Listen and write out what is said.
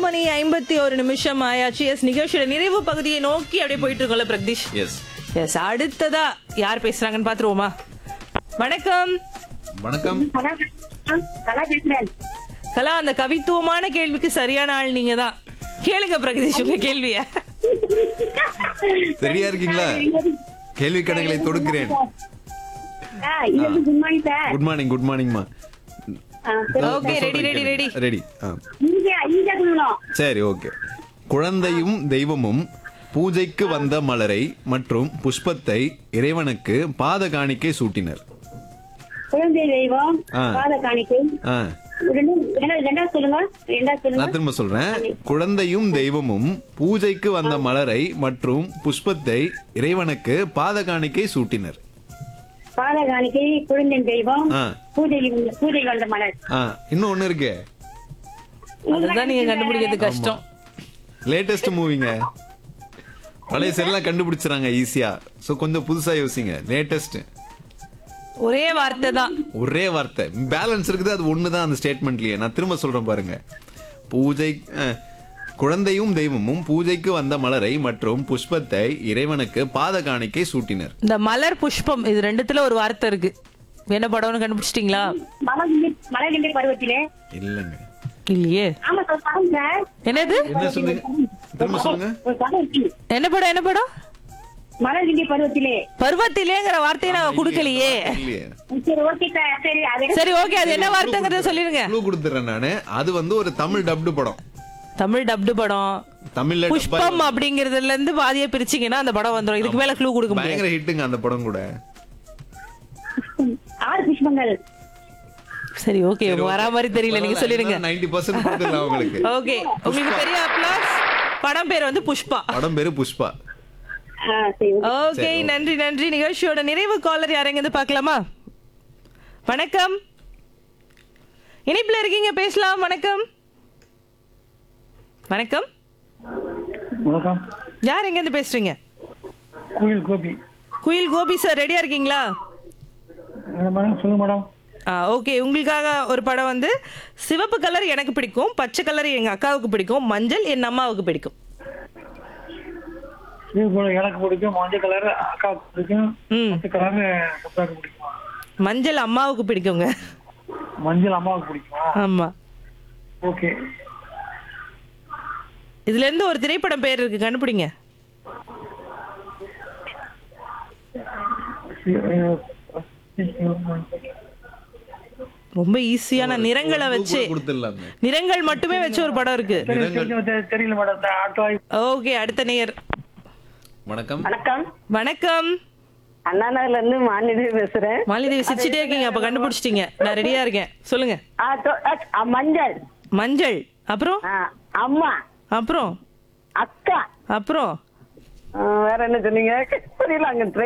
மணி ஐம்பத்தி ஒரு நிமிஷம் ஆயாச்சு எஸ் நிகழ்ச்சியோட நிறைவு பகுதியை நோக்கி அப்படியே போயிட்டு இருக்கோம்ல பிரக்தீஷ் எஸ் எஸ் அடுத்ததா யார் பேசுறாங்கன்னு பாத்துருவோமா வணக்கம் வணக்கம் கலா கலா பேசுறேன் கலா அந்த கவித்துவமான கேள்விக்கு சரியான ஆள் நீங்க தான் கேளுங்க பிரகதீஷ் உங்க கேள்விய சரியா இருக்கீங்களா கேள்வி கணங்களை தொடுக்கிறேன் ஆ, இது வந்து good morning sir good morning good மார்னிங்மா ஆ, சரி. Okay ready ready ready ready இங்க இங்க சொல்லணும் சரி ஓகே குழந்தையும் தெய்வமும் பூஜைக்கு வந்த மலரை மற்றும் புஷ்பத்தை இறைவனுக்கு பாத காணிக்கை சூட்டினர் குழந்தை தெய்வம் ஆ. பாத காணிக்கை ஆ, ரெண்டும் ரெண்டா- ரெண்டா சொல்லுங்க ரெண்டா நான் சொல்லுங்க திரும்ப சொல்றேன் குழந்தையும் தெய்வமும் பூஜைக்கு வந்த மலரை மற்றும் புஷ்பத்தை இறைவனுக்கு பாத காணிக்கை சூட்டினர் பாத காணிக்கை குழந்தை தெய்வம் ஆ. பூஜை பூஜை வந்த மலர் ஆ இன்னும் ஒண்ணு இருக்கு அதுதான் நீங்க கண்டுபிடிக்கிறது கஷ்டம் லேட்டஸ்ட் மூவிங்க பழைய செல்லாம் கண்டுபிடிச்சிறாங்க ஈஸியா சோ கொஞ்சம் புதுசா யோசிங்க லேட்டஸ்ட் ஒரே வார்த்தை தான் ஒரே வார்த்தை பேலன்ஸ் இருக்குது அது ஒண்ணுதான் அந்த ஸ்டேட்மெண்ட்லயே நான் திரும்ப சொல்றேன் பாருங்க பூஜை அஹ், குழந்தையும் தெய்வமும் பூஜைக்கு வந்த மலரை மற்றும் புஷ்பத்தை இறைவனுக்கு பாத காணிக்கை சூட்டினர் இந்த மலர் புஷ்பம் இது ரெண்டுத்துல ஒரு வார்த்தை இருக்கு என்ன படம்னு கண்டுபிடிச்சிட்டீங்களா மலர்கிண்டி மலர்கிண்டி பருவத்திலே இல்லைங்க இல்லையே ஆமா சார் படம் சார் என்னது என்ன சொல்லுங்க திரும்ப சொல்லுங்க ஒரு படம் இருக்கு என்ன படம் என்ன படம் மலர்கிண்டி பருவத்திலே பருவத்திலேங்கிற வார்த்தையை நாங்க கொடுக்கலையே இல்லையே சரி ஓகே சார் சரி அது சரி ஓகே அது என்ன வார்த்தைங்கிறத சொல்லிருங்க க்ளூ கொடுத்துறேன் நானு அது வந்து ஒரு தமிழ் டப்டு படம் தமிழ் டப்டு படம் தமிழ்ல dub ஆ- புஷ்பம் அப்படிங்கறதுல இருந்து பாதியா பிரிச்சீங்கன்னா அந்த படம் வந்துரும் இதுக்கு மேல க்ளூ கொடுக்க முடியாது பயங்கர ஹிட்டுங்க அந்த படம் கூட ஆறு புஷ்பங்கள் சரி ஓகே வரா மாதிரி தெரியல நீங்க சொல்லிருங்க நைன்டி பர்சன்ட் கொடுத்துடலாம் உங்களுக்கு ஓகே உங்களுக்கு பெரிய அப்ளாஸ் படம் பேர் வந்து புஷ்பா படம் பேரு புஷ்பா ஆ, சரி ஓகே நன்றி நன்றி நிகழ்ச்சியோட நிறைவு காலர் யாரெங்க பார்க்கலாமா வணக்கம் இணைப்புல இருக்கீங்க பேசலாம் வணக்கம் வணக்கம் வணக்கம் யார் எங்க இருந்து பேசுறீங்க கோயில் கோபி குயில் கோபி சார் ரெடியா இருக்கீங்களா அஹ் மேடம் சொல்லுங்க மேடம் ஆ ஓகே உங்களுக்காக ஒரு படம் வந்து சிவப்பு கலர் எனக்கு பிடிக்கும் பச்சை கலர் எங்க அக்காவுக்கு பிடிக்கும் மஞ்சள் என் அம்மாவுக்கு பிடிக்கும் இது போல எனக்கு பிடிக்கும் மஞ்சள் கலர் அக்காவுக்கு பிடிக்கும் ம் பச்சை கலர் அக்காவுக்கு பிடிக்குமா மஞ்சள் அம்மாவுக்கு பிடிக்குங்க மஞ்சள் அம்மாவுக்கு பிடிக்குமா ஆமா ஓகே இதுல இருந்து ஒரு திரைப்படம் பேர் இருக்கு கண்டுபிடிங்க ரொம்ப ஈஸியான நிறங்களை வச்சு கொடுத்துடலாங்க நிறங்கள் மட்டுமே வச்சு ஒரு படம் இருக்கு தெரியல மேடம் ஆட்டோ ஓகே அடுத்த நேயர் வணக்கம் வணக்கம் வணக்கம் அண்ணா நகர்ல இருந்து மாநில பேசுறேன் மாலிதேவி சிரிச்சிட்டே இருக்கீங்க அப்ப கண்டுபிடிச்சிட்டீங்க நான் ரெடியா இருக்கேன் சொல்லுங்க ஆ, தொ- அ, அ, மஞ்சள் மஞ்சள் அப்புறம் ஆ, அம்மா அப்புறம் அக்கா அப்புறம் ஆ, வேற என்ன சொன்னீங்க புரியல அங்க